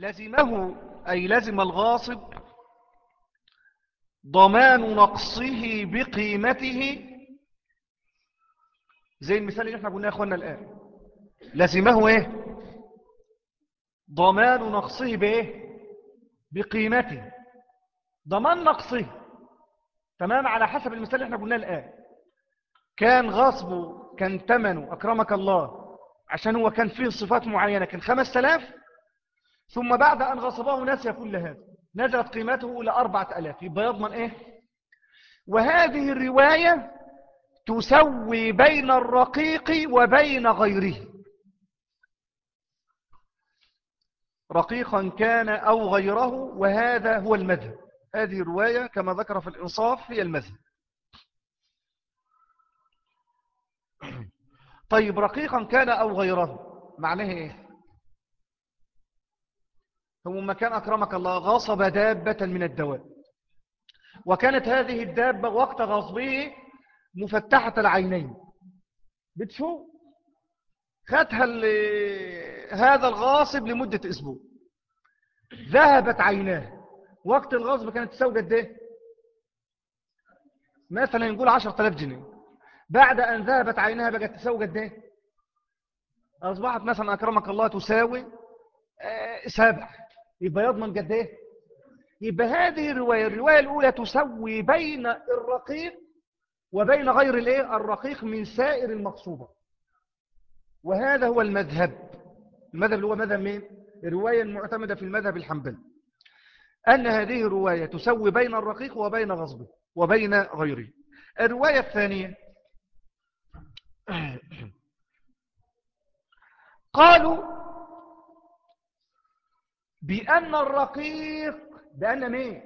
لزمه أي لزم الغاصب ضمان نقصه بقيمته زي المثال اللي احنا قلنا يا اخوانا الآن لزمه ايه ضمان نقصه بايه بقيمته ضمان نقصه تمام على حسب المثال اللي احنا قلناه الآن كان غصبه كان ثمنه أكرمك الله عشان هو كان فيه صفات معينة كان خمس تلاف ثم بعد أن غصبه نسي كل هذا نزلت قيمته إلى أربعة ألاف يبقى يضمن إيه وهذه الرواية تسوي بين الرقيق وبين غيره رقيقا كان أو غيره وهذا هو المذهب هذه الرواية كما ذكر في الإنصاف هي المذهب طيب رقيقا كان أو غيره معناه إيه هو ما كان أكرمك الله غصب دابة من الدواب وكانت هذه الدابة وقت غصبه مفتحة العينين بتشوف خدها هذا الغاصب لمدة أسبوع ذهبت عيناه وقت الغصب كانت تساوي قد ايه مثلا نقول 10000 جنيه بعد أن ذهبت عينها بقت تساوي قد ايه أصبحت مثلا أكرمك الله تساوي آه سبع يبقى يضمن قد ايه يبقى هذه الرواية الرواية الأولى تسوي بين الرقيق وبين غير الايه الرقيق من سائر المقصوبة وهذا هو المذهب المذهب اللي هو مذهب مين الرواية المعتمدة في المذهب الحنبلي أن هذه الرواية تسوي بين الرقيق وبين غصبه وبين غيره الرواية الثانية قالوا بأن الرقيق بأن مين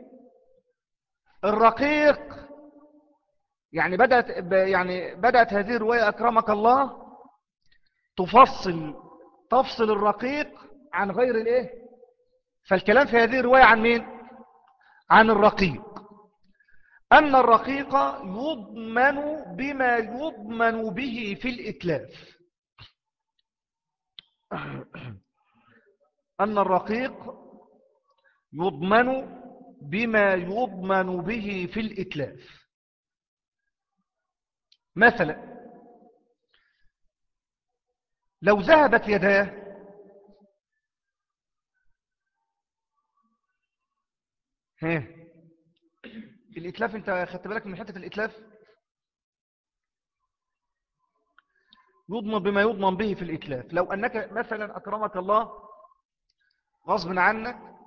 الرقيق يعني بدأت, يعني بدأت هذه الرواية أكرمك الله تفصل تفصل الرقيق عن غير الايه فالكلام في هذه الرواية عن مين عن الرقيق أن الرقيق يضمن بما يضمن به في الإتلاف أن الرقيق يضمن بما يضمن به في الإتلاف مثلا لو ذهبت يداه ها الإتلاف انت خدت بالك من حتة الإتلاف يضمن بما يضمن به في الإتلاف لو أنك مثلا أكرمك الله غصب عنك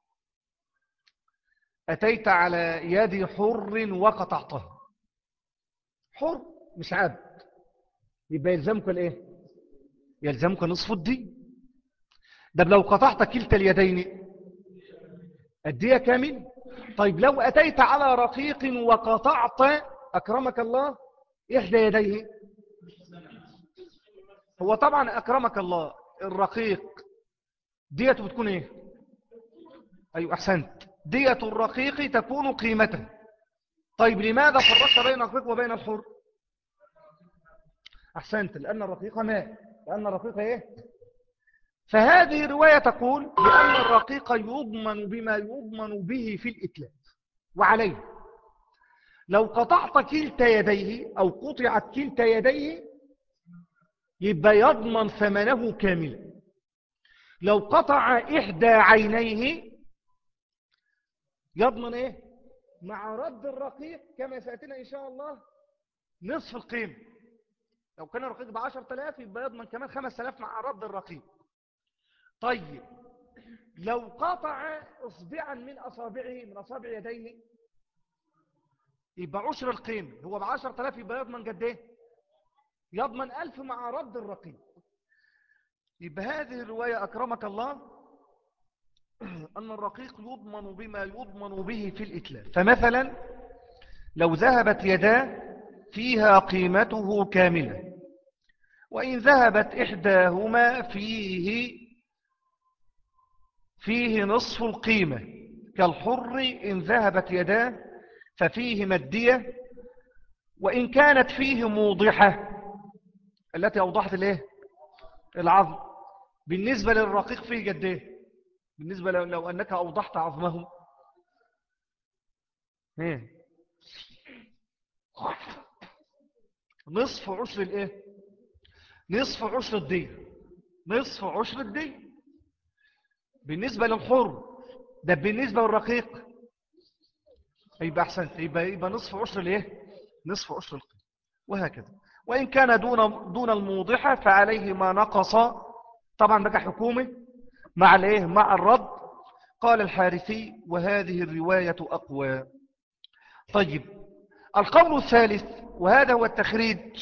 أتيت على يد حر وقطعته حر مش عبد يبقى يلزمك الايه يلزمك نصف الدين ده لو قطعت كلتا اليدين الدية كامل طيب لو أتيت على رقيق وقطعت أكرمك الله إحدى يديه هو طبعا أكرمك الله الرقيق ديته بتكون إيه أيوة أحسنت دية الرقيق تكون قيمته طيب لماذا فرقت بين الرقيق وبين الحر أحسنت لأن الرقيق ماء لأن الرقيق إيه فهذه الرواية تقول بأن الرقيق يضمن بما يضمن به في الإتلاف وعليه لو قطعت كلتا يديه أو قطعت كلتا يديه يبقى يضمن ثمنه كاملا لو قطع إحدى عينيه يضمن إيه مع رد الرقيق كما سأتنا إن شاء الله نصف القيمة لو كان الرقيق بعشر تلاف يبقى يضمن كمان خمس تلاف مع رد الرقيق طيب لو قطع اصبعا من اصابعه من اصابع يديه يبقى عشر القيمة هو بعشر تلاف يبقى يضمن قد ايه يضمن الف مع رد الرقيق يبقى هذه الرواية اكرمك الله ان الرقيق يضمن بما يضمن به في الاتلاف فمثلا لو ذهبت يداه فيها قيمته كاملة وإن ذهبت إحداهما فيه فيه نصف القيمة كالحر إن ذهبت يداه ففيه مدية وإن كانت فيه موضحة التي أوضحت الايه العظم بالنسبة للرقيق فيه قد ايه بالنسبة لو, لو أنك أوضحت عظمه ايه نصف عشر الايه نصف عشر الدين نصف عشر الدين بالنسبة للحر ده بالنسبة للرقيق يبقى أحسن يبقى, يبقى نصف عشر الايه نصف عشر القيم وهكذا وإن كان دون, دون الموضحة فعليه ما نقص طبعا بقى حكومة مع الايه مع الرد قال الحارثي وهذه الرواية أقوى طيب القول الثالث وهذا هو التخريج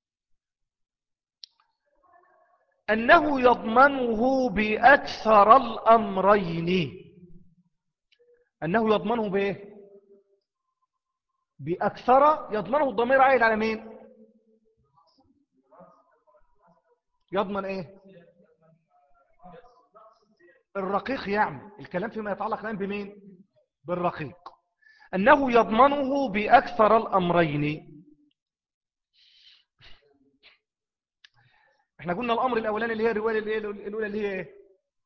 أنه يضمنه بأكثر الأمرين أنه يضمنه بإيه بأكثر يضمنه الضمير عائد على مين يضمن إيه الرقيق يعني الكلام فيما يتعلق الآن بمين بالرقيق أنه يضمنه بأكثر الأمرين احنا قلنا الأمر الأولاني اللي هي الرواية الأولى اللي هي ايه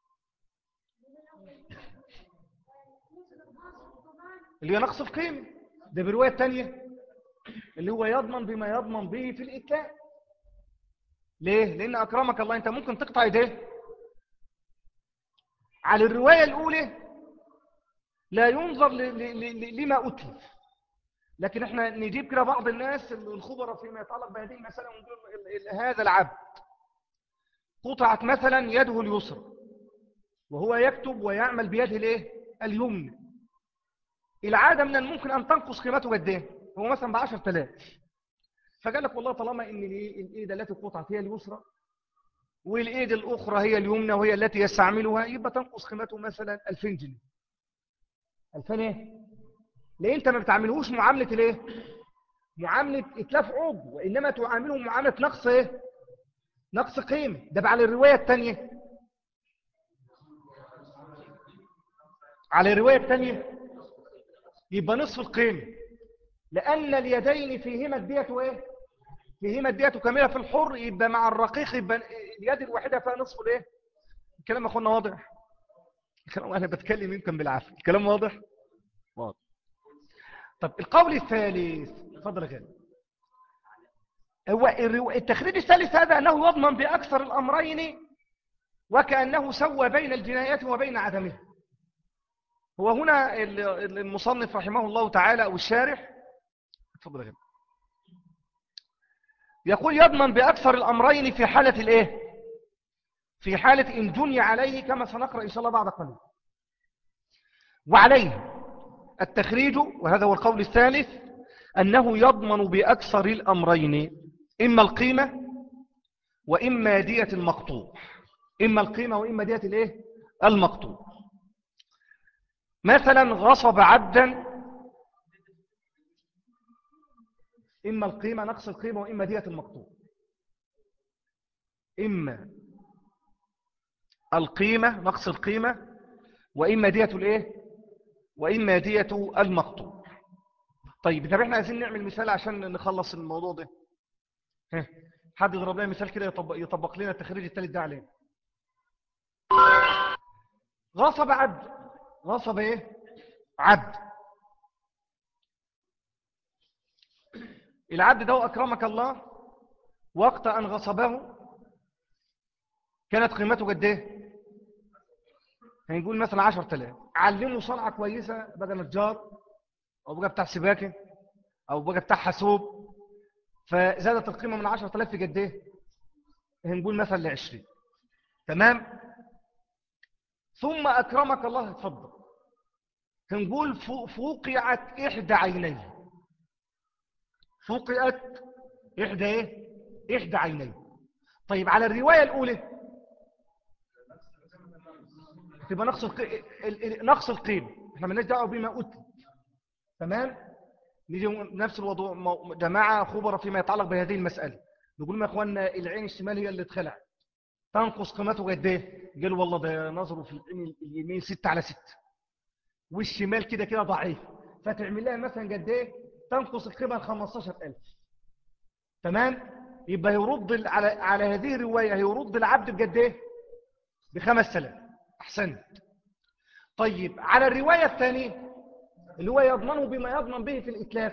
اللي هي نقص في قيمة ده بالرواية الثانية اللي هو يضمن بما يضمن به في الإتلاء ليه؟ لأن أكرمك الله أنت ممكن تقطع يديه على الرواية الأولى لا ينظر لما أتلف لكن احنا نجيب كده بعض الناس الخبراء فيما يتعلق بهذه المسألة ونقول هذا العبد قطعت مثلا يده اليسرى وهو يكتب ويعمل بيده الايه اليمنى العادة من الممكن أن تنقص قيمته قد ايه هو مثلا ب 10000 فقال لك والله طالما ان الايد التي قطعت هي اليسرى والايد الاخرى هي اليمنى وهي التي يستعملها يبقى تنقص قيمته مثلا 2000 جنيه 2000 ايه ليه انت ما بتعاملهوش معامله الايه معامله اتلاف عضو وانما تعامله معامله نقص ايه نقص قيمه ده على الروايه الثانيه على الروايه الثانيه يبقى نصف القيمه لان اليدين فيهما الديه ايه فيهما الديه كامله في الحر يبقى مع الرقيق يبقى اليد الواحده فيها نصف الايه الكلام يا اخوانا واضح الكلام انا بتكلم يمكن بالعافيه الكلام واضح واضح طب القول الثالث اتفضل يا غالي هو التخريج الثالث هذا أنه يضمن بأكثر الأمرين وكأنه سوى بين الجنايات وبين عدمها هو هنا المصنف رحمه الله تعالى أو الشارح اتفضل يا غالي يقول يضمن بأكثر الأمرين في حالة الإيه في حالة إن جني عليه كما سنقرأ إن شاء الله بعد قليل وعليه التخريج وهذا هو القول الثالث أنه يضمن بأكثر الأمرين إما القيمة وإما دية المقطوع إما القيمة وإما دية الإيه؟ المقطوع مثلا غصب عبدا إما القيمة نقص القيمة وإما دية المقطوع إما القيمة نقص القيمة وإما دية الإيه وإما دية المقطوع طيب طب احنا عايزين نعمل مثال عشان نخلص الموضوع ده ها حد يضرب لنا مثال كده يطبق, يطبق لنا التخريج الثالث ده علينا غصب عبد غصب ايه عبد العبد ده أكرمك الله وقت أن غصبه كانت قيمته قد ايه هنقول مثلا 10000 علمه صنعه كويسه بقى نجار او بقى بتاع سباكه او بقى بتاع حاسوب فزادت القيمه من 10000 قد ايه هنقول مثلا ل 20 تمام ثم اكرمك الله اتفضل هنقول فوقعت احدى عينيه فوقعت احدى ايه احدى عينيه طيب على الروايه الاولى تبقى نقص القي... نقص القيمة احنا مالناش دعوه بما أتي تمام نيجي نفس الوضوع جماعة خبراء فيما يتعلق بهذه المسألة نقول ما اخواننا العين الشمال هي اللي اتخلعت تنقص قيمته قد ايه قالوا والله ده نظره في العين اليمين 6 على 6 والشمال كده كده ضعيف فتعمل لها مثلا قد ايه تنقص القيمه ل 15000 تمام يبقى يرد على على هذه الروايه هيرد العبد بقد ايه ب 5000 أحسنت طيب على الرواية الثانية اللي هو يضمنه بما يضمن به في الإتلاف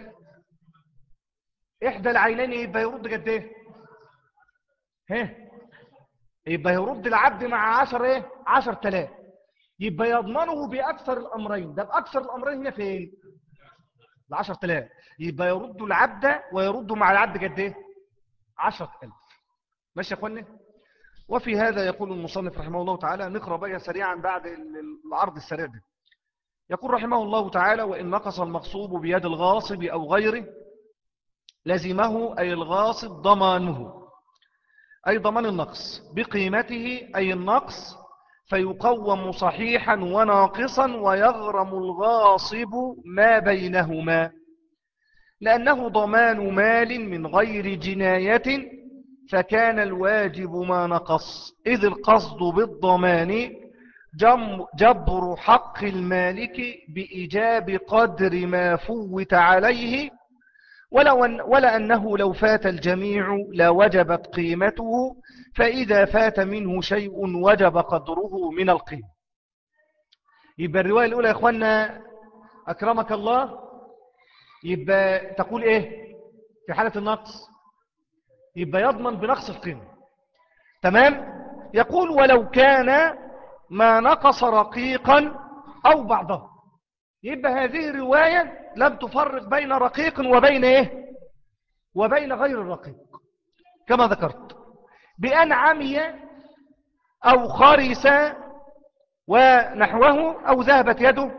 إحدى العينين يبقى يرد قد إيه ها يبقى يرد العبد مع عشر إيه عشر تلاف يبقى يضمنه بأكثر الأمرين ده بأكثر الأمرين هنا فين العشر تلاف يبقى يرد العبد ويرد مع العبد قد إيه عشرة ألف ماشي يا أخواني وفي هذا يقول المصنف رحمه الله تعالى نقرأ بقى سريعا بعد العرض السريع ده يقول رحمه الله تعالى وإن نقص المغصوب بيد الغاصب أو غيره لزمه أي الغاصب ضمانه أي ضمان النقص بقيمته أي النقص فيقوم صحيحا وناقصا ويغرم الغاصب ما بينهما لأنه ضمان مال من غير جناية فكان الواجب ما نقص إذ القصد بالضمان جبر حق المالك بإجاب قدر ما فوت عليه ولو أن ولا أنه لو فات الجميع لوجبت قيمته فإذا فات منه شيء وجب قدره من القيمة يبقى الرواية الأولى يا أخوانا أكرمك الله يبقى تقول إيه في حالة النقص يبقى يضمن بنقص القيمة تمام يقول ولو كان ما نقص رقيقا أو بعضه يبقى هذه الرواية لم تفرق بين رقيق وبين إيه وبين غير الرقيق كما ذكرت بأن عمي أو خرس ونحوه أو ذهبت يده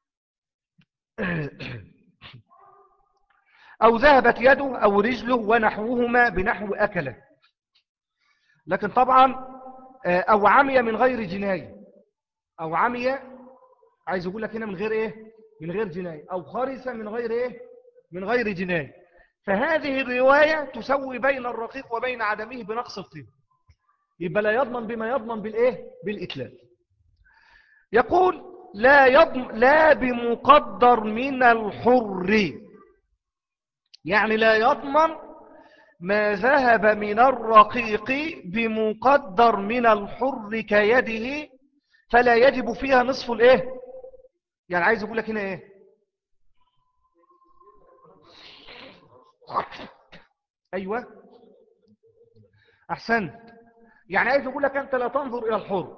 أو ذهبت يده أو رجله ونحوهما بنحو أكله لكن طبعا أو عمي من غير جناية أو عمي عايز أقول لك هنا من غير إيه من غير جناية أو خرس من غير إيه من غير جناية فهذه الرواية تسوي بين الرقيق وبين عدمه بنقص القيمة يبقى لا يضمن بما يضمن بالإيه بالإتلاف يقول لا يضمن لا بمقدر من الحر يعني لا يضمن ما ذهب من الرقيق بمقدر من الحر كيده فلا يجب فيها نصف الايه يعني عايز اقول لك هنا ايه ايوه احسنت يعني عايز اقول لك انت لا تنظر الى الحر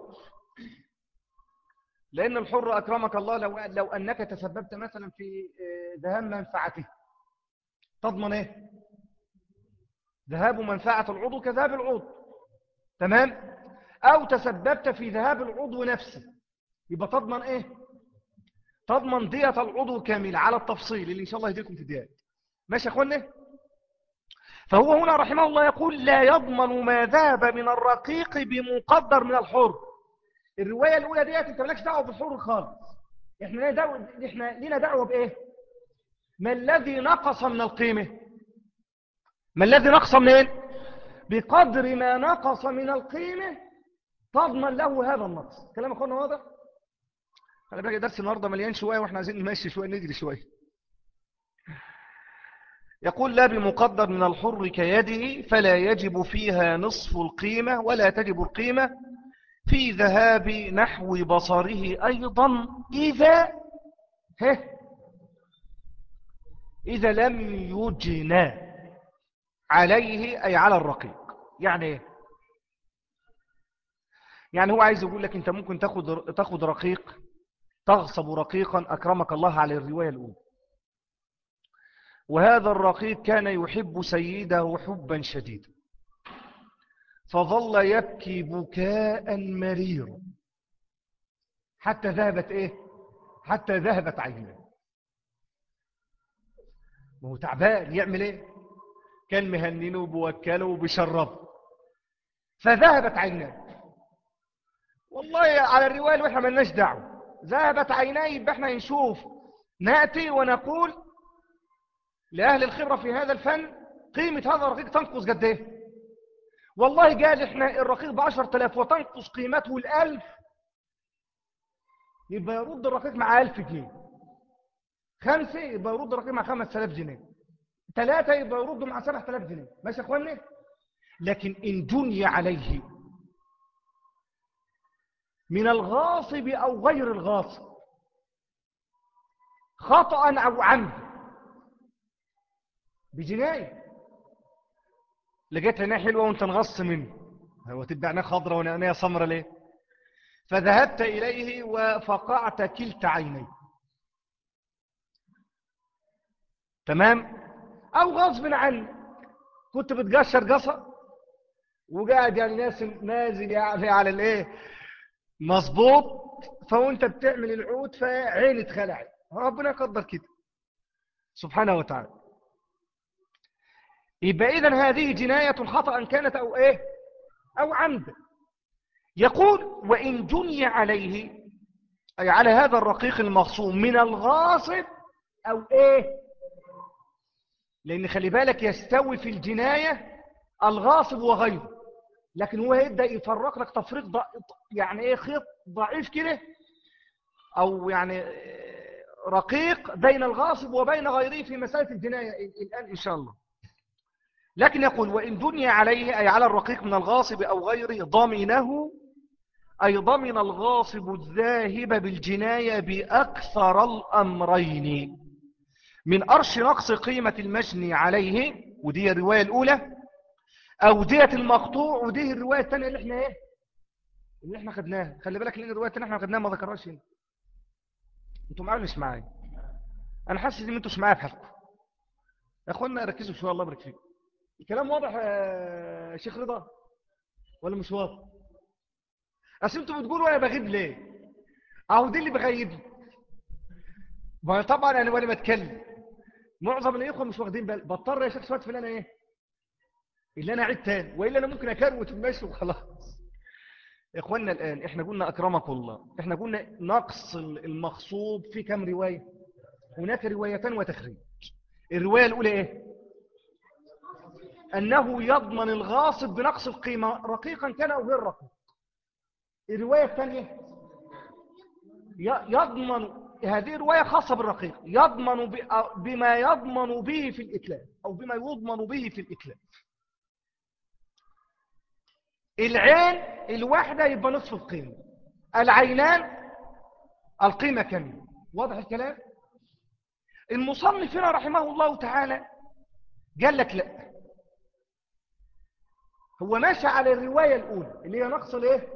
لان الحر اكرمك الله لو لو انك تسببت مثلا في ذهاب منفعته تضمن ايه ذهاب منفعه العضو كذهاب العضو تمام أو تسببت في ذهاب العضو نفسه يبقى تضمن إيه تضمن دية العضو كاملة على التفصيل اللي إن شاء الله يديكم في الديات ماشي يا أخوانا فهو هنا رحمه الله يقول لا يضمن ما ذهب من الرقيق بمقدر من الحر الرواية الأولى ديت أنت مالكش دعوة بالحر خالص إحنا لنا دعوة, إحنا لنا دعوة بإيه ما الذي نقص من القيمة ما الذي نقص منين بقدر ما نقص من القيمة تضمن له هذا النقص كلام اخوانا واضح خلي بالك درس النهارده مليان شويه واحنا عايزين نمشي شويه نجري شويه يقول لا بمقدر من الحر كيده فلا يجب فيها نصف القيمة ولا تجب القيمة في ذهاب نحو بصره أيضا إذا هه إذا لم يجنى عليه أي على الرقيق يعني ايه يعني هو عايز يقول لك انت ممكن تاخد تاخد رقيق تغصب رقيقا اكرمك الله على الروايه الاولى وهذا الرقيق كان يحب سيده حبا شديدا فظل يبكي بكاء مريرا حتى ذهبت ايه حتى ذهبت عيناه ما هو تعبان يعمل ايه كان مهننه وبوكله وبشربه فذهبت عيناه والله على الرواية اللي احنا ملناش دعوة ذهبت عيناي يبقى احنا نشوف نأتي ونقول لأهل الخبرة في هذا الفن قيمة هذا الرقيق تنقص قد ايه والله قال احنا الرقيق بعشر تلاف وتنقص قيمته الألف يبقى يرد الرقيق مع ألف جنيه خمسة يبقى يرد الرقيق مع خمس تلاف جنيه ثلاثة يبقى يرد مع سبع تلاف جنيه ماشي يا اخواني لكن إن جني عليه من الغاصب أو غير الغاصب خطأ أو عمد بجناية لقيت عينيه حلوة وانت نغص منه هو تبقى عينيه خضرة وعينيه سمرة ليه فذهبت إليه وفقعت كلتا عينيه تمام أو غصب عنك كنت بتقشر قصة وقاعد يعني ناس نازل يعني على الايه مظبوط فوانت بتعمل العود فعين اتخلعت ربنا يقدر كده سبحانه وتعالى يبقى إذن هذه جناية خطأ كانت أو إيه أو عمد يقول وإن جني عليه أي على هذا الرقيق المخصوم من الغاصب أو إيه لأن خلي بالك يستوي في الجناية الغاصب وغيره لكن هو يبدأ يفرق لك تفريق ضع... يعني ايه خيط ضعيف كده او يعني رقيق بين الغاصب وبين غيره في مسألة الجناية الآن إن شاء الله لكن يقول وإن دنيا عليه أي على الرقيق من الغاصب أو غيره ضمنه أي ضمن الغاصب الذاهب بالجناية بأكثر الأمرين من أرش نقص قيمة المجني عليه ودي الرواية الأولى أو دية المقطوع ودي الرواية الثانية اللي احنا ايه اللي احنا خدناها خلي بالك لان الرواية الثانية احنا خدناها ما ذكرهاش هنا انتوا معايا مش معايا انا حاسس ان انتوا مش معايا في حالكم يا اخوانا ركزوا شويه الله يبارك فيكم الكلام واضح يا شيخ رضا ولا مش واضح اصل انتوا بتقولوا انا بغيب ليه اهو دي اللي بغيبني ما طبعا انا وانا بتكلم معظم الاخوه مش واخدين بال بضطر يا شيخ سواد في انا ايه اللي انا اعيد تاني والا انا ممكن اكروت المشي وخلاص يا اخوانا الان احنا قلنا اكرمكم الله احنا قلنا نقص المغصوب في كم روايه هناك روايتان وتخريج الروايه الاولى ايه انه يضمن الغاصب بنقص القيمه رقيقا كان او غير رقيق الروايه الثانيه يضمن هذه رواية خاصة بالرقيق يضمن بما يضمن به في الإتلاف أو بما يضمن به في الإتلاف العين الواحدة يبقى نصف القيمة العينان القيمة كاملة واضح الكلام المصنف هنا رحمه الله تعالى قال لك لا هو ماشي على الرواية الأولى اللي هي نقص الايه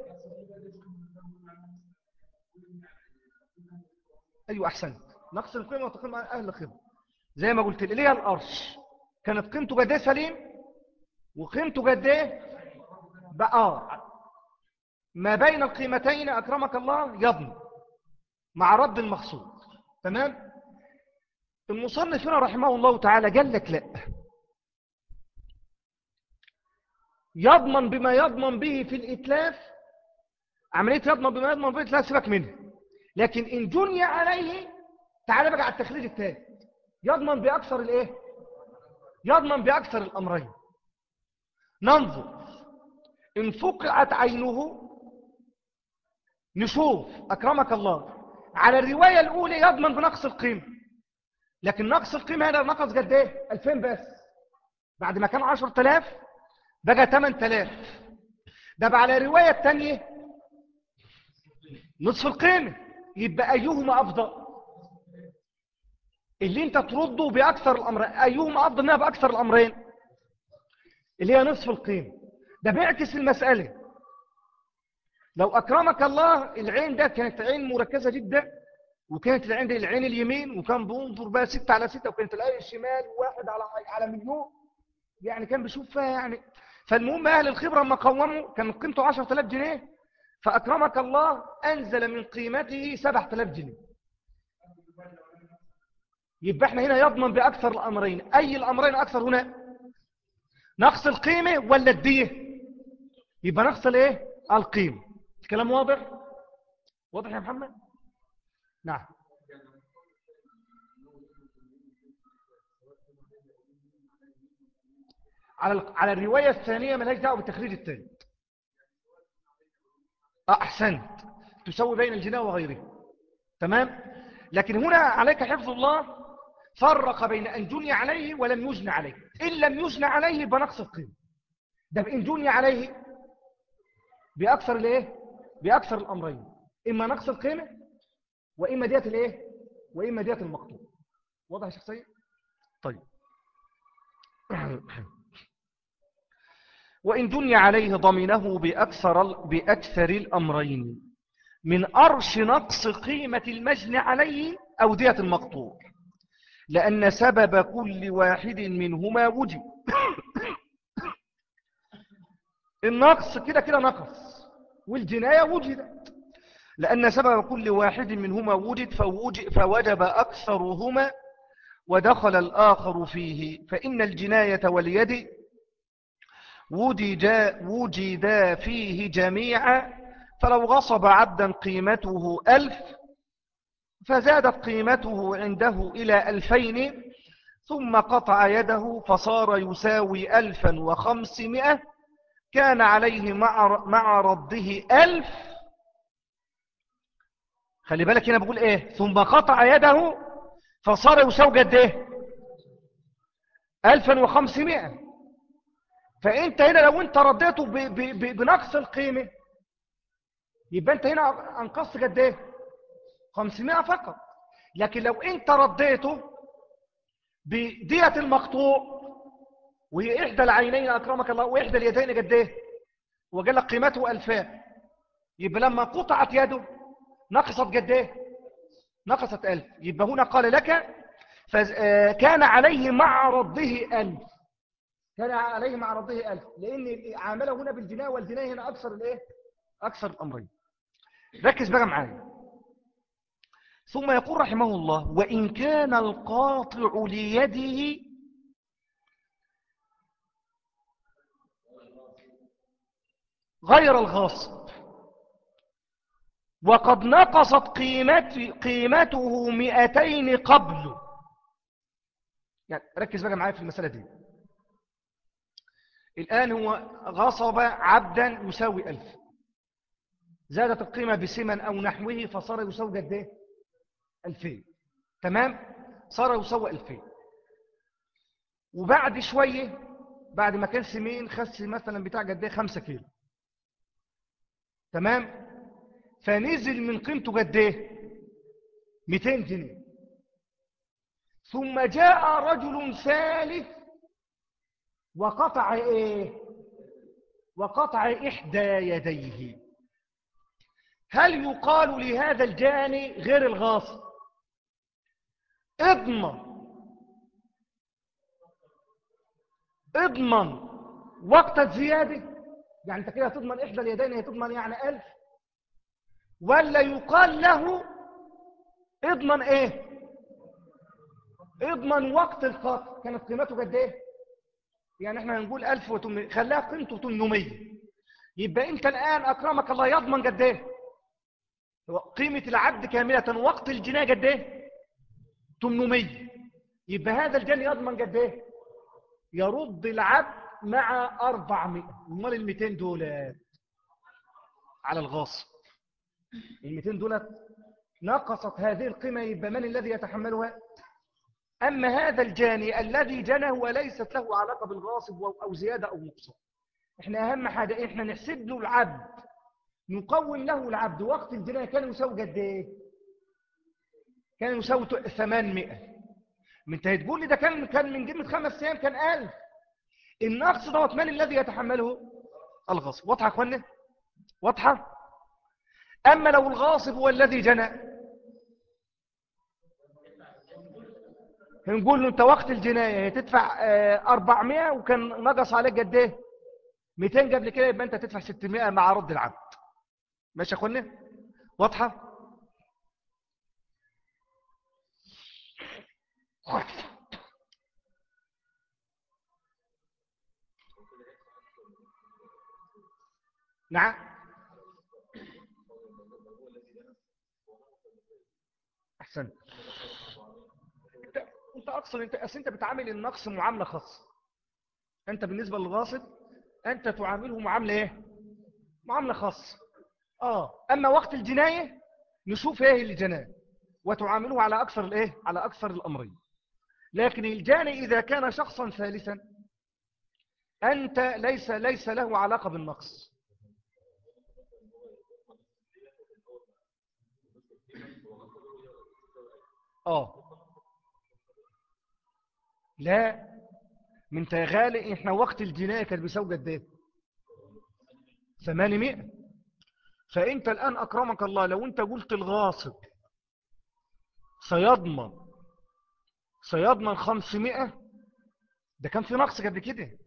أيوة أحسنت نقص القيمة وتقيم أهل الخبر زي ما قلت اللي هي الأرش كانت قيمته قد ايه سليم وقيمته قد ايه بقى ما بين القيمتين أكرمك الله يضمن مع رد المقصود تمام المصنف هنا رحمه الله تعالى قال لك لا يضمن بما يضمن به في الإتلاف عملية يضمن بما يضمن به في الإتلاف سيبك منه لكن إن جني عليه تعال بقى على التخريج الثاني يضمن بأكثر الإيه يضمن بأكثر الأمرين ننظر إن فقعت عينه نشوف أكرمك الله على الرواية الأولى يضمن بنقص القيمة لكن نقص القيمة هنا نقص قد ايه 2000 بس بعد ما كان 10000 بقى 8000 ده بقى على الرواية الثانية نصف القيمة يبقى أيهما أفضل اللي انت ترده بأكثر الأمرين أيهما أفضل منها بأكثر الأمرين اللي هي نصف القيمة ده بيعكس المسألة لو أكرمك الله العين ده كانت عين مركزة جدا وكانت العين دي العين اليمين وكان بينظر بقى ستة على ستة وكانت العين الشمال واحد على على مليون يعني كان بيشوف فيها يعني فالمهم أهل الخبرة لما قوموا كان قيمته 10000 جنيه فأكرمك الله أنزل من قيمته 7000 جنيه يبقى احنا هنا يضمن بأكثر الأمرين أي الأمرين أكثر هنا نقص القيمة ولا الدية يبقى نقص الايه القيمة الكلام واضح واضح يا محمد نعم على على الرواية الثانية ملهاش دعوة بالتخريج الثاني أحسنت تسوي بين الجناء وغيره تمام لكن هنا عليك حفظ الله فرق بين أن جني عليه ولم يجن عليه إن لم يجن عليه بنقص القيمة ده إن جني عليه بأكثر الايه بأكثر الأمرين إما نقص القيمة وإما ديت الايه وإما ديت المقطوع واضح يا شيخ سيد طيب وإن دني عليه ضمنه بأكثر, بأكثر الأمرين من أرش نقص قيمة المجن عليه أو دية المقطوع لأن سبب كل واحد منهما وجد النقص كده كده نقص والجناية وجدت لأن سبب كل واحد منهما وجد فوجب أكثرهما ودخل الآخر فيه فإن الجناية واليد وجد, وجد فيه جميعا فلو غصب عبدا قيمته ألف فزادت قيمته عنده إلى ألفين ثم قطع يده فصار يساوي ألفا وخمسمائة كان عليه مع, مع رده ألف خلي بالك هنا بقول إيه ثم قطع يده فصار يساوي قد إيه ألفا وخمسمائة فأنت هنا لو أنت رديته بنقص القيمة يبقى أنت هنا أنقصت قد إيه 500 فقط لكن لو أنت رديته بدية المقطوع وهي إحدى العينين أكرمك الله وإحدى اليدين قد إيه وقال لك قيمته ألفان يبقى لما قطعت يده نقصت قد إيه نقصت ألف يبقى هنا قال لك فكان عليه مع رده ألف كان عليه مع رده ألف لأن عامله هنا بالجناء والجناء هنا أكثر الإيه أكثر الأمرين ركز بقى معايا ثم يقول رحمه الله وإن كان القاطع ليده غير الغاصب وقد نقصت قيمت قيمته مئتين قبل يعني ركز بقى معايا في المسألة دي الآن هو غصب عبدا يساوي ألف زادت القيمة بسمن أو نحوه فصار يساوي قد ايه ألفين تمام صار يساوي ألفين وبعد شوية بعد ما كان سمين خس مثلا بتاع قد ايه خمسة كيلو تمام فنزل من قيمته قد ايه 200 جنيه ثم جاء رجل ثالث وقطع ايه وقطع احدى يديه هل يقال لهذا الجاني غير الغاصب اضمن اضمن وقت الزيادة يعني انت كده تضمن احدى اليدين هي تضمن يعني الف ولا يقال له اضمن ايه اضمن وقت القطع كانت قيمته قد ايه يعني احنا هنقول 1800 خلاها قيمته 800 يبقى انت الان اكرمك الله يضمن قد ايه قيمة العبد كاملة وقت الجناية قد ايه 800 يبقى هذا الجن يضمن قد ايه يرد العبد مع 400 امال ال 200 دولار على الغاصب ال 200 دولار نقصت هذه القيمة يبقى من الذي يتحملها أما هذا الجاني الذي جنى وليست له علاقة بالغاصب أو زيادة أو نقصان احنا أهم حاجة احنا نحسب له العبد نقوم له العبد وقت الجناية كان يساوي قد ايه كان يساوي 800 انت هتقول لي ده كان كان من جمله خمس ايام كان 1000 النقص دوت من الذي يتحمله الغاصب واضحه يا اخوانا واضحه اما لو الغاصب هو الذي جنى هنقول له انت وقت الجنايه تدفع 400 وكان نقص عليك قد ايه 200 قبل كده يبقى انت تدفع 600 مع رد العبد ماشي يا اخوانا واضحه نعم احسن انت انت اقصد انت اصل انت بتعامل النقص معامله خاصه انت بالنسبه للغاصب انت تعامله معامله ايه معامله خاصه اه اما وقت الجنايه نشوف ايه اللي جناه وتعامله على اكثر الايه على اكثر الامرين لكن الجاني اذا كان شخصا ثالثا انت ليس ليس له علاقه بالنقص اه لا من غالي احنا وقت الجناية كان بيساوي قد ايه 800 فانت الان اكرمك الله لو انت قلت الغاصب سيضمن سيضمن 500 ده كان في نقص قبل كده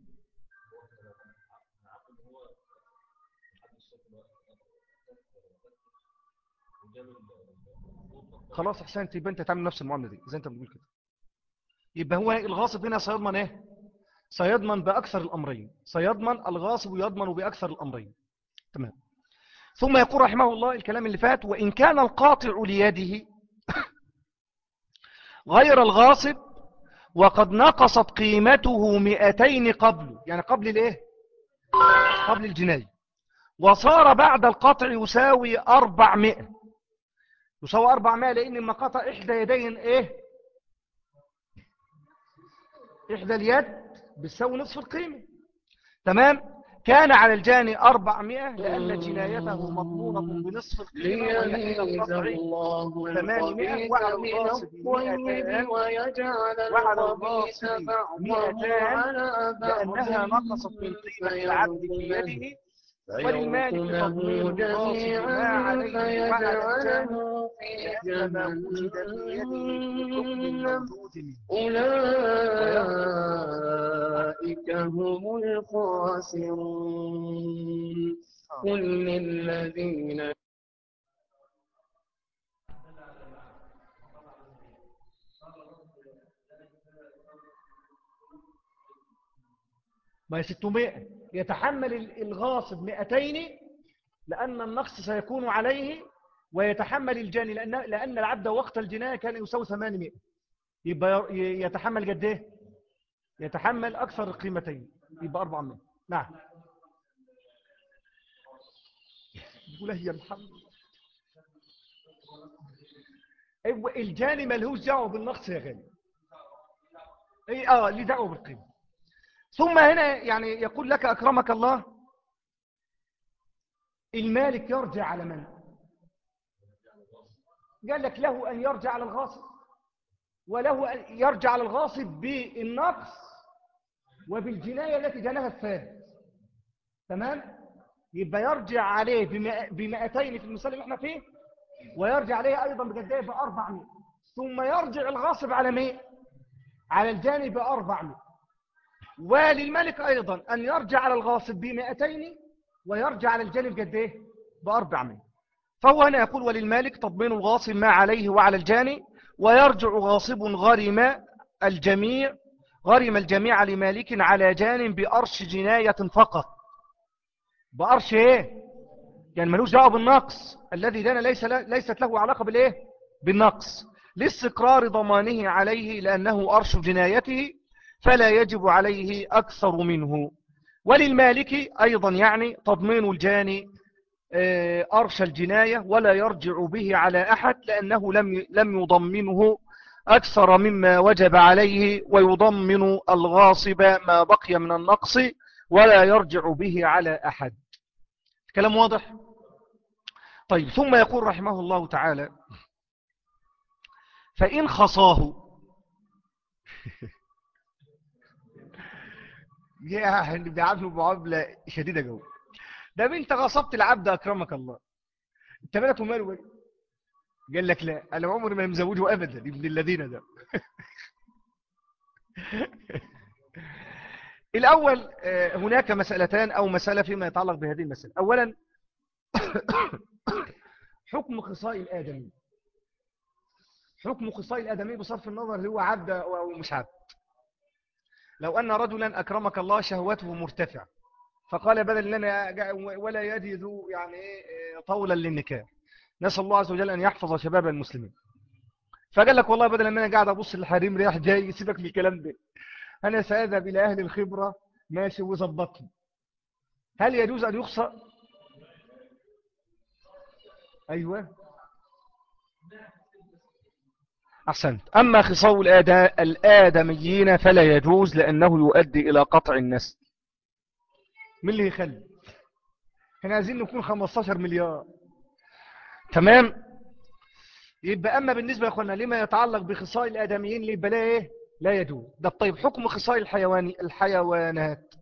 خلاص احسنت يبقى انت تعمل نفس المعامله دي زي انت بتقول كده يبقى هو الغاصب هنا سيضمن ايه سيضمن باكثر الامرين سيضمن الغاصب يضمن باكثر الامرين تمام ثم يقول رحمه الله الكلام اللي فات وان كان القاطع ليده غير الغاصب وقد نقصت قيمته مئتين قبل يعني قبل الايه قبل الجناية وصار بعد القطع يساوي أربعمائة يساوي أربعمائة لأن لما قطع إحدى يدين إيه إحدى اليد بتساوي نصف القيمة تمام كان على الجاني أربعمائة لأن جنايته مضمونة بنصف القيمة الله ثمانمائة وعلى الغاصب مئتان وعلى الغاصب مئتان لأنها نقصت من قيمة العبد في يده وللمالك تضمين الغاصب ما عليه وعلى الجاني ما وجد في يده أولئك هم الخاسرون قل للذين ما هي 600 يتحمل الغاصب 200 لأن النقص سيكون عليه ويتحمل الجاني لأن, لأن العبد وقت الجناية كان يساوي 800 يبقى يتحمل قد ايه يتحمل أكثر القيمتين يبقى 400 نعم يقول هي الحمد أيوة الجاني ملهوش دعوه بالنقص يا غالي اي اه ليه دعوه بالقيمه ثم هنا يعني يقول لك اكرمك الله المالك يرجع على من قال لك له ان يرجع على الغاصب وله أن يرجع على الغاصب بالنقص وبالجناية التي جناها الثالث تمام يبقى يرجع عليه بمئتين في المثال اللي احنا فيه ويرجع عليه ايضا بقد بأربعمائة ثم يرجع الغاصب على مين على الجانب بأربعمائة وللملك ايضا ان يرجع على الغاصب بمئتين ويرجع على الجانب قد ايه بأربعمائة فهو هنا يقول وللمالك تضمين الغاصب ما عليه وعلى الجانب ويرجع غاصب غرم الجميع غرم الجميع لمالك على جانب بأرش جناية فقط بأرش ايه يعني ملوش دعوه بالنقص الذي دان ليس ليست له علاقة بالايه بالنقص لاستقرار ضمانه عليه لأنه أرش جنايته فلا يجب عليه أكثر منه وللمالك أيضا يعني تضمين الجاني آه، أرش الجناية ولا يرجع به على أحد لأنه لم لم يضمنه أكثر مما وجب عليه ويضمن الغاصب ما بقي من النقص ولا يرجع به على أحد كلام واضح طيب ثم يقول رحمه الله تعالى فإن خصاه يا بيعاملوا معاملة شديدة جوه ده انت غصبت العبد اكرمك الله انت مالك وماله ايه قال لك لا انا عمري ما مزوجه ابدا ابن الذين ده الاول آه، هناك مسألتان او مسألة فيما يتعلق بهذه المسألة اولا حكم خصاء الادمي حكم خصاء الادمي بصرف النظر هو عبد او مش عبد لو ان رجلا اكرمك الله شهوته مرتفع فقال بدل لنا ولا يدي ذو يعني إيه، طولا للنكاح نسأل الله عز وجل أن يحفظ شباب المسلمين فقال لك والله بدل ما أنا قاعد أبص للحريم رياح جاي سيبك من الكلام ده أنا سأذهب إلى أهل الخبرة ماشي وظبطني هل يجوز أن يخصى أيوة أحسنت أما خصاو الآدميين فلا يجوز لأنه يؤدي إلى قطع النسل من اللي يخلي احنا عايزين نكون 15 مليار تمام يبقى اما بالنسبة يا اخوانا لما يتعلق بخصائل الادميين اللي يبقى ايه لا يجوز ده طيب حكم خصال الحيوان الحيوانات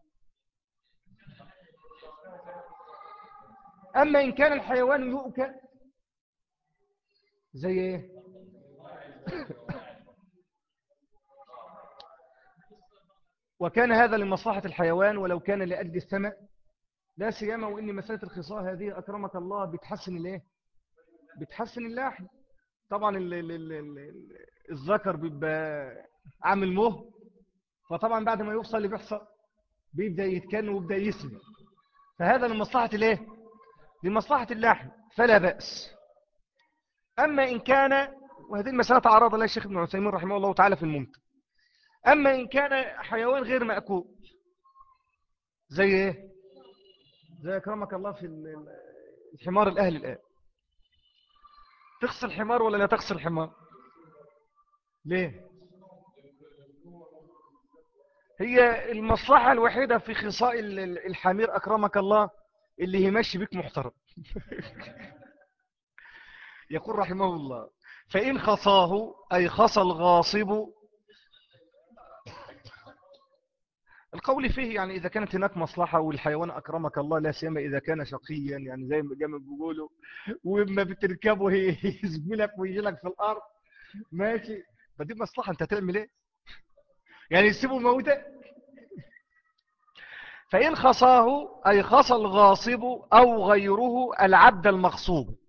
أما إن كان الحيوان يؤكل زي إيه وكان هذا لمصلحة الحيوان ولو كان لأجل الثمن لا سيما وإن مسألة الخصال هذه أكرمك الله بتحسن الإيه بتحسن اللحم طبعا ال ال ال ال الذكر بيبقى عامل مه فطبعا بعد ما يوصل اللي بيحصل بيبدأ يتكن ويبدأ يسمي فهذا لمصلحة الايه لمصلحة اللحم فلا بأس أما إن كان وهذه المسألة تعرض لها الشيخ ابن عثيمين رحمه الله تعالى في الممتع أما إن كان حيوان غير مأكول زي إيه زي أكرمك الله في الحمار الأهل الآن تغسل حمار ولا لا تغسل حمار ليه هي المصلحة الوحيدة في خصاء الحمير أكرمك الله اللي يمشي بك محترم يقول رحمه الله فإن خصاه أي خصى الغاصب القول فيه يعني إذا كانت هناك مصلحة والحيوان أكرمك الله لا سيما إذا كان شقيا يعني زي ما جامل بيقولوا وإما بتركبه يزملك ويجيلك في الأرض ماشي فدي مصلحة أنت تعمل إيه يعني يسيبوا موتة فإن خصاه أي خصى الغاصب أو غيره العبد المغصوب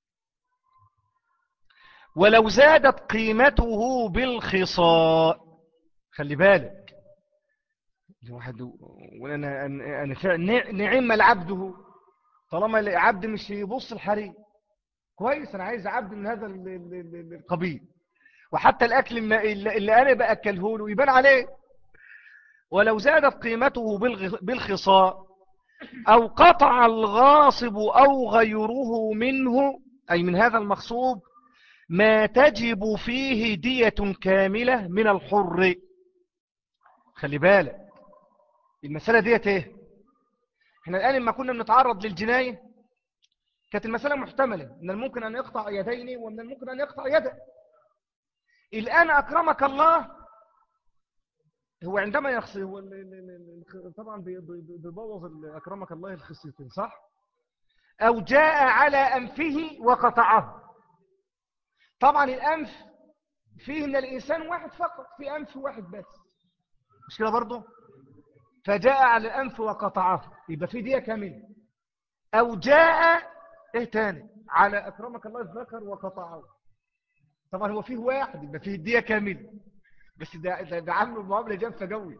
ولو زادت قيمته بالخصاء خلي بالك واحد وانا انا نعم العبد طالما العبد مش يبص الحريم كويس انا عايز عبد من هذا القبيل وحتى الاكل اللي انا باكله له يبان عليه ولو زادت قيمته بالخصاء او قطع الغاصب او غيره منه اي من هذا المغصوب ما تجب فيه دية كاملة من الحر خلي بالك المسألة ديت ايه احنا الآن لما كنا بنتعرض للجناية كانت المسألة محتملة من الممكن أن يقطع يدين ومن الممكن أن يقطع يدا الآن أكرمك الله هو عندما يخصي هو طبعا بيبوظ أكرمك الله الخصيتين صح أو جاء على أنفه وقطعه طبعا الأنف فيه من الإنسان واحد فقط في أنف واحد بس مش كده برضه فجاء على الأنف وقطعه يبقى في دية كاملة أو جاء إيه تاني على أكرمك الله الذكر وقطعه طبعا هو فيه واحد يبقى فيه الدية كاملة بس ده, ده, ده عامل المعاملة جنفة قوي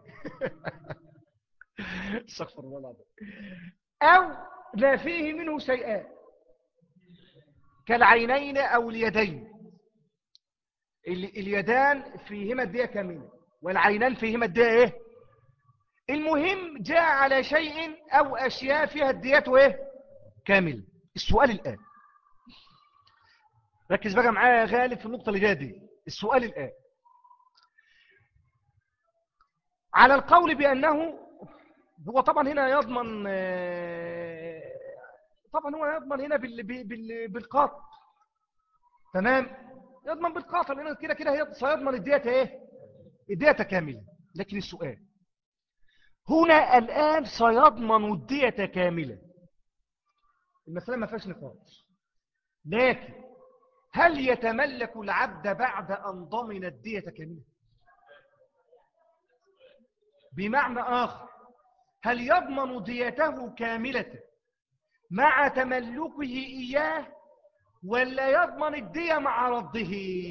استغفر الله العظيم أو ما فيه منه شيئان كالعينين أو اليدين اليدان فيهما الدية كاملة والعينان فيهما الدية ايه المهم جاء على شيء او اشياء فيها الديات ايه كامل السؤال الان ركز بقى معايا يا غالب في النقطة اللي جايه دي السؤال الان على القول بأنه هو طبعا هنا يضمن طبعا هو يضمن هنا بالقاط تمام يضمن بالقاطع لأنه كده كده سيضمن الدية ايه الدية كاملة لكن السؤال هنا الآن سيضمن الدية كاملة المسألة ما فيهاش نقاش لكن هل يتملك العبد بعد أن ضمن الدية كاملة بمعنى آخر هل يضمن ديته كاملة مع تملكه إياه ولا يضمن الدية مع رده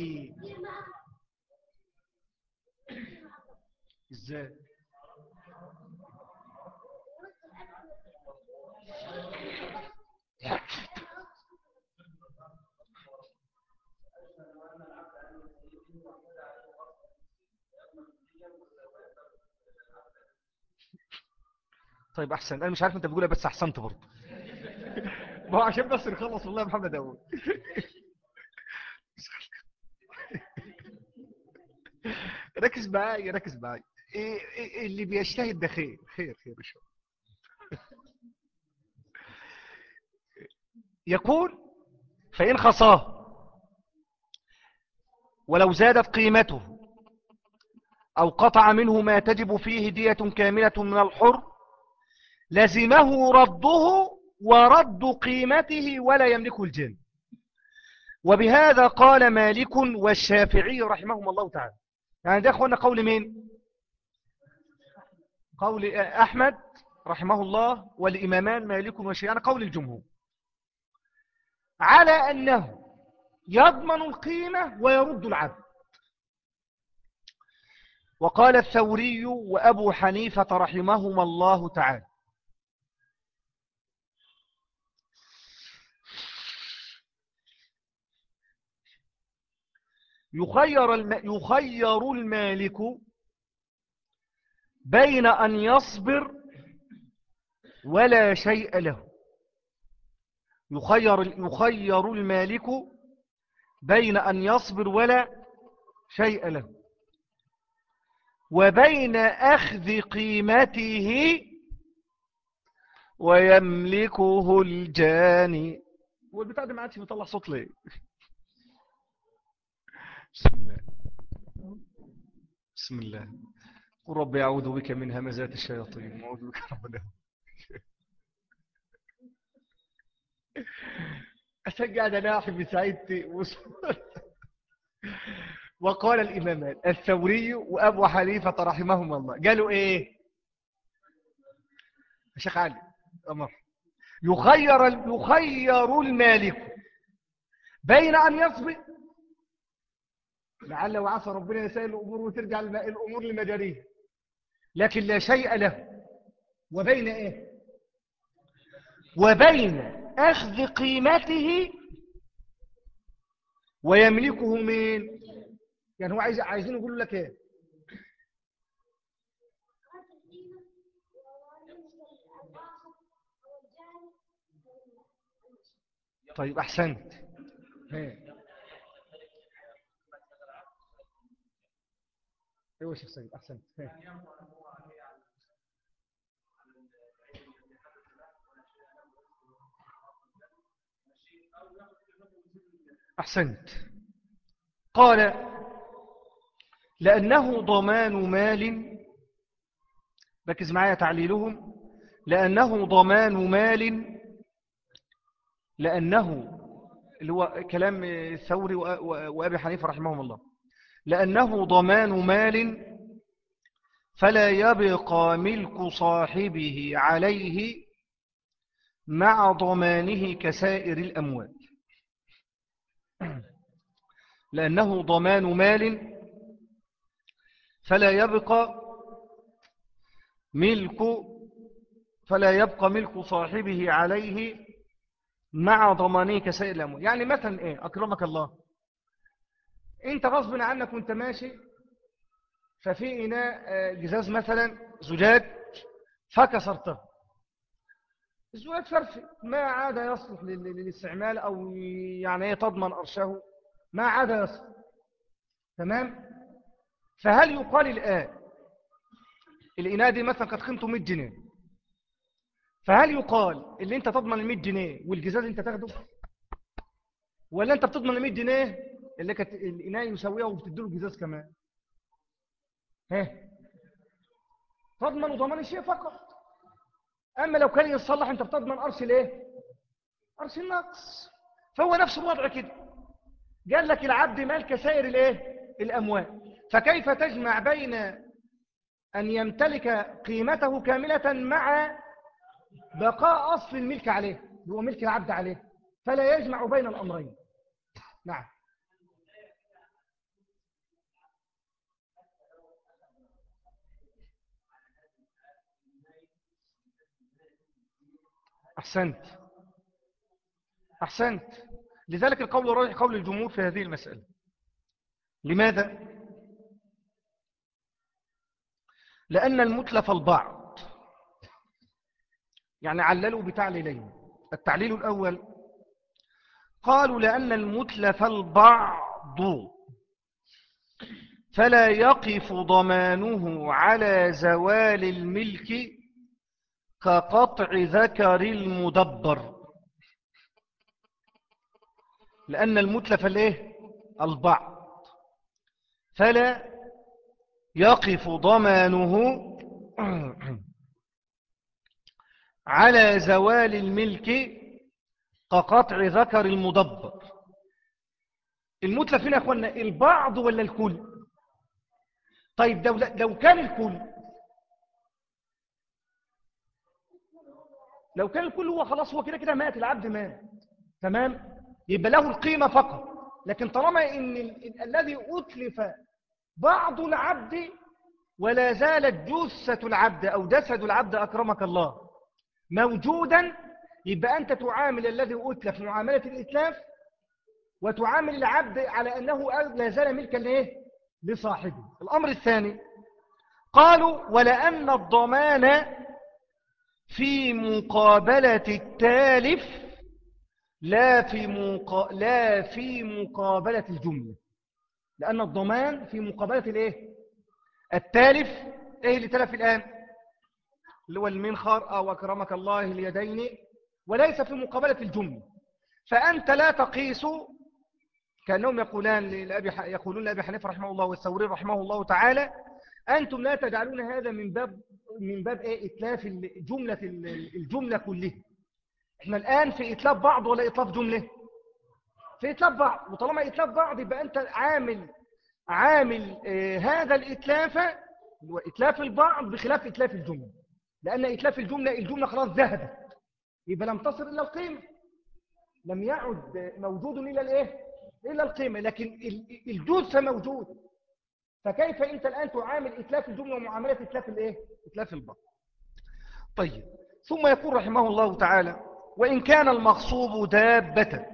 ازاي طيب احسن انا مش عارف انت بتقولها بس احسنت برضه ما هو عشان بس نخلص والله محمد اول ركز معايا ركز معايا إيه إيه اللي بيجتهد ده خير خير خير ان شاء الله يقول فإن خصاه ولو زادت قيمته أو قطع منه ما تجب فيه دية كاملة من الحر لزمه رده ورد قيمته ولا يملكه الجن وبهذا قال مالك والشافعي رحمهم الله تعالى يعني ده أخوانا قول مين قول أحمد رحمه الله والإمامان مالك والشافعي يعني قول الجمهور على أنه يضمن القيمة ويرد العبد وقال الثوري وأبو حنيفة رحمهما الله تعالى يخير, الم... يخير المالك بين أن يصبر ولا شيء له يخير, يخير المالك بين أن يصبر ولا شيء له وبين أخذ قيمته ويملكه الجاني والبتاع ده ما عادش بيطلع صوت ليه بسم الله بسم الله قل رب يعوذ بك من همزات الشياطين وأعوذ بك ربنا أشجع ناحي بسعيدتي وقال الإمامان الثوري وأبو حنيفة رحمهم الله قالوا إيه الشيخ علي أمر يخير, يخير المالك بين أن يصبر لعل وعسى ربنا يسائل الأمور وترجع الأمور لمجاريه لكن لا شيء له وبين إيه وبين أخذ قيمته ويملكه من يعني هو عايز عايزين يقولوا لك ايه طيب احسنت ايوه شيخ سيد احسنت احسنت قال لأنه ضمان مال ركز معايا تعليلهم لأنه ضمان مال لأنه اللي هو كلام الثوري وأبي حنيفة رحمهم الله لأنه ضمان مال فلا يبقى ملك صاحبه عليه مع ضمانه كسائر الأموال لأنه ضمان مال فلا يبقى ملك فلا يبقى ملك صاحبه عليه مع ضمانه كسائر الأموال يعني مثلا إيه أكرمك الله أنت غصب عنك وانت ماشي ففي إناء جزاز مثلا زجاج فكسرته الزجاج فرفي ما عاد يصلح للاستعمال أو يعني تضمن أرشه ما عاد يصلح تمام فهل يقال الآن الإناء دي مثلا قد قيمته 100 جنيه فهل يقال اللي انت تضمن ال 100 جنيه والجزاز انت تاخده ولا انت بتضمن ال 100 جنيه اللي كانت الإناء يسويها وبتديله الجزاز كمان ها تضمن ضمان الشيء فقط أما لو كان يصلح انت بتضمن أرش الايه أرش النقص فهو نفس الوضع كده قال لك العبد مال كسائر الايه الأموال فكيف تجمع بين أن يمتلك قيمته كاملة مع بقاء أصل الملك عليه هو ملك العبد عليه فلا يجمع بين الأمرين نعم أحسنت أحسنت لذلك القول الراجح قول الجمهور في هذه المسألة لماذا؟ لأن المتلف البعض يعني عللوا بتعليلين التعليل الأول قالوا لأن المتلف البعض فلا يقف ضمانه على زوال الملك كقطع ذكر المدبر لأن المتلف الايه البعض فلا يقف ضمانه على زوال الملك كقطع ذكر المدبر المتلف هنا يا اخوانا البعض ولا الكل طيب لو, لو كان الكل لو كان الكل هو خلاص هو كده كده مات العبد مات تمام يبقى له القيمة فقط لكن طالما ان ال- ال- الذي أتلف بعض العبد ولا زالت جثة العبد أو جسد العبد أكرمك الله موجودا يبقى أنت تعامل الذي أتلف معاملة الإتلاف وتعامل العبد على أنه لا زال ملكا لإيه؟ لصاحبه الأمر الثاني قالوا ولأن الضمان في مقابلة التالف لا في, مقا... لا في مقابلة الجملة لأن الضمان في مقابلة الإيه؟ التالف إيه اللي تلف الآن اللي هو المنخر أو أكرمك الله اليدين وليس في مقابلة الجملة فأنت لا تقيس كأنهم يقولان لأبي ح... يقولون لأبي حنيفة رحمه الله والثوري رحمه الله تعالى أنتم لا تجعلون هذا من باب من باب إيه إتلاف الجملة الجملة كلها احنا الآن في إتلاف بعض ولا إتلاف جملة في إتلاف بعض وطالما إتلاف بعض يبقى أنت عامل عامل آه هذا الإتلاف هو إتلاف البعض بخلاف إتلاف الجملة لأن إتلاف الجملة الجملة خلاص ذهبت يبقى لم تصل إلى القيمة لم يعد موجود إلى الإيه إلى القيمة لكن الجثة موجود فكيف أنت الآن تعامل إتلاف الجملة ومعاملة إتلاف الإيه إتلاف البعض طيب ثم يقول رحمه الله تعالى وإن كان المغصوب دابة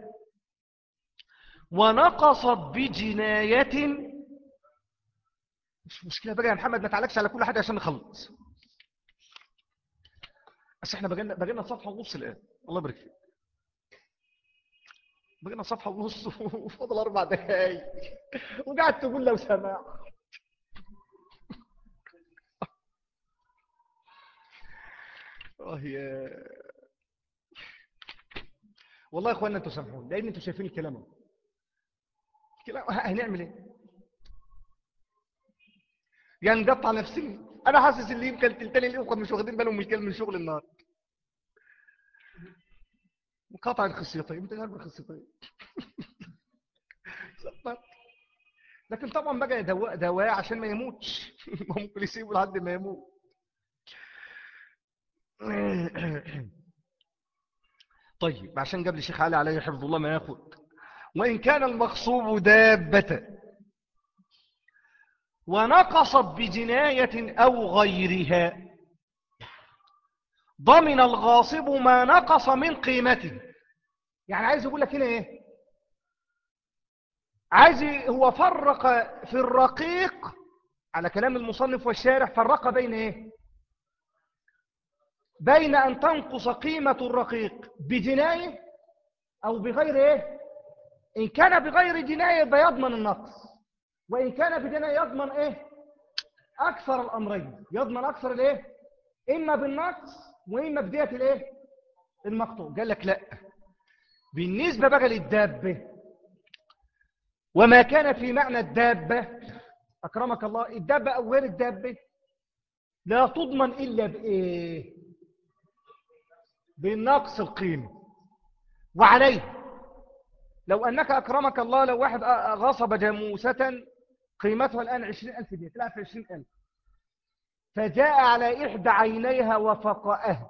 ونقصت بجناية مش مشكلة بقى يا محمد ما تعلقش على كل حاجة عشان نخلص بس احنا بقينا بقينا صفحة ونص الآن الله يبارك فيك بقينا صفحة ونص وفضل أربع دقايق وقعدت تقول لو سماع اه يا والله يا اخوانا انتوا سامحوني لان انتوا شايفين الكلام اهو الكلام هنعمل ايه يعني نقطع نفسنا انا حاسس اللي يمكن تلتاني الاخوه مش واخدين بالهم من الكلام من شغل النهار مقاطع الخصيتين انت عارف الخصيتين لكن طبعا بقى دواء دواء عشان ما يموتش ممكن يسيبه لحد ما يموت طيب عشان قبل الشيخ علي عليه حفظ الله ما ياخد وإن كان المغصوب دابة ونقصت بجناية أو غيرها ضمن الغاصب ما نقص من قيمته يعني عايز يقول لك هنا ايه عايز هو فرق في الرقيق على كلام المصنف والشارح فرق بين ايه بين أن تنقص قيمة الرقيق بجناية أو بغير إيه؟ إن كان بغير جناية بيضمن النقص وإن كان بجناية يضمن إيه؟ أكثر الأمرين يضمن أكثر الإيه؟ إما بالنقص وإما بدية الإيه؟ المقطوع قال لك لا بالنسبة بقى للدابة وما كان في معنى الدابة أكرمك الله الدابة أو غير الدابة لا تضمن إلا بإيه؟ بنقص القيمة وعليه لو أنك أكرمك الله لو واحد غصب جاموسة قيمتها الآن عشرين ألف جنيه تلعب في عشرين ألف فجاء على إحدى عينيها وفقأها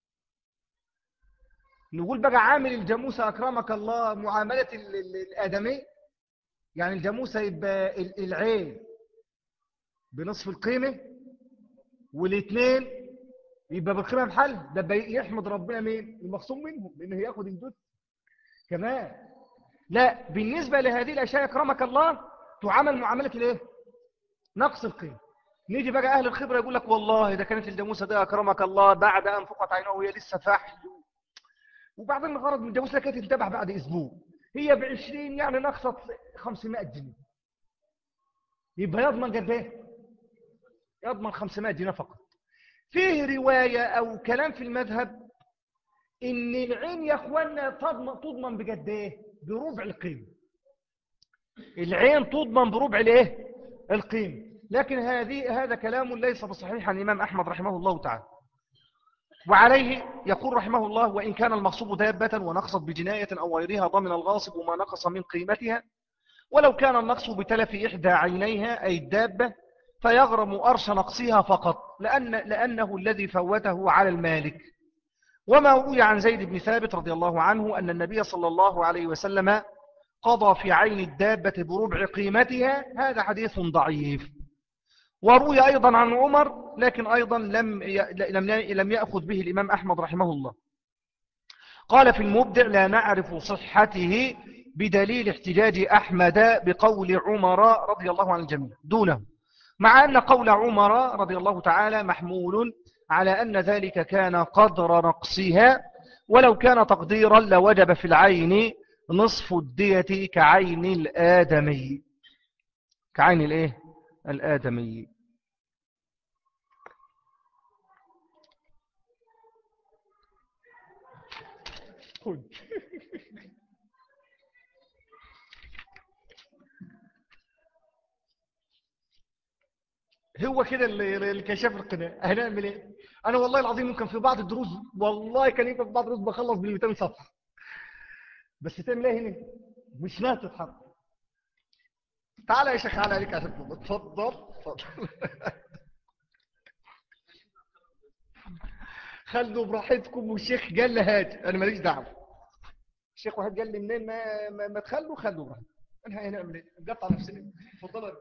نقول بقى عامل الجاموسة أكرمك الله معاملة الآدمي يعني الجاموسة يبقى العين بنصف القيمة والاثنين يبقى بالقيمة محل ده يحمد ربنا مين المخصوم منهم لأنه هياخد الجزء كمان لا بالنسبة لهذه الأشياء يكرمك الله تعامل معاملة الايه نقص القيمة نيجي بقى أهل الخبرة يقول لك والله ده كانت الجاموسة دي أكرمك الله بعد أن فقط عينه وهي لسه فحل وبعدين الغرض من الجاموسة كانت تنتبه بعد أسبوع هي بعشرين يعني نقصت 500 جنيه يبقى يضمن قد ايه يضمن 500 جنيه فقط فيه رواية أو كلام في المذهب إن العين يا أخوانا تضمن, تضمن بقد إيه بربع القيمة العين تضمن بربع الإيه القيمة لكن هذه هذا كلام ليس بصحيح عن الإمام أحمد رحمه الله تعالى وعليه يقول رحمه الله وإن كان المغصوب دابة ونقصت بجناية أو غيرها ضمن الغاصب وما نقص من قيمتها ولو كان النقص بتلف إحدى عينيها أي الدابة فيغرم أرش نقصها فقط لأن لأنه الذي فوته على المالك وما روي عن زيد بن ثابت رضي الله عنه أن النبي صلى الله عليه وسلم قضى في عين الدابة بربع قيمتها هذا حديث ضعيف وروي أيضا عن عمر لكن أيضا لم لم لم يأخذ به الإمام أحمد رحمه الله قال في المبدع لا نعرف صحته بدليل احتجاج أحمد بقول عمر رضي الله عن الجميع دونه مع أن قول عمر رضي الله تعالى محمول على أن ذلك كان قدر نقصها ولو كان تقديرا لوجب في العين نصف الدية كعين الآدمي كعين الإيه الآدمي خد هو كده اللي كشف القناة هنعمل ايه انا والله العظيم ممكن في بعض الدروس والله كان يمكن في بعض الدروس بخلص بال 200 صفحه بس تعمل ايه هنا مش ناقص حرف تعالى يا شيخ تعالى عليك عشان اتفضل اتفضل خلوا براحتكم والشيخ قال لي هات انا ماليش دعوه الشيخ واحد قال لي منين ما ما, ما تخلوا خلوا براحتكم انا هنعمل ايه نقطع نفسنا اتفضل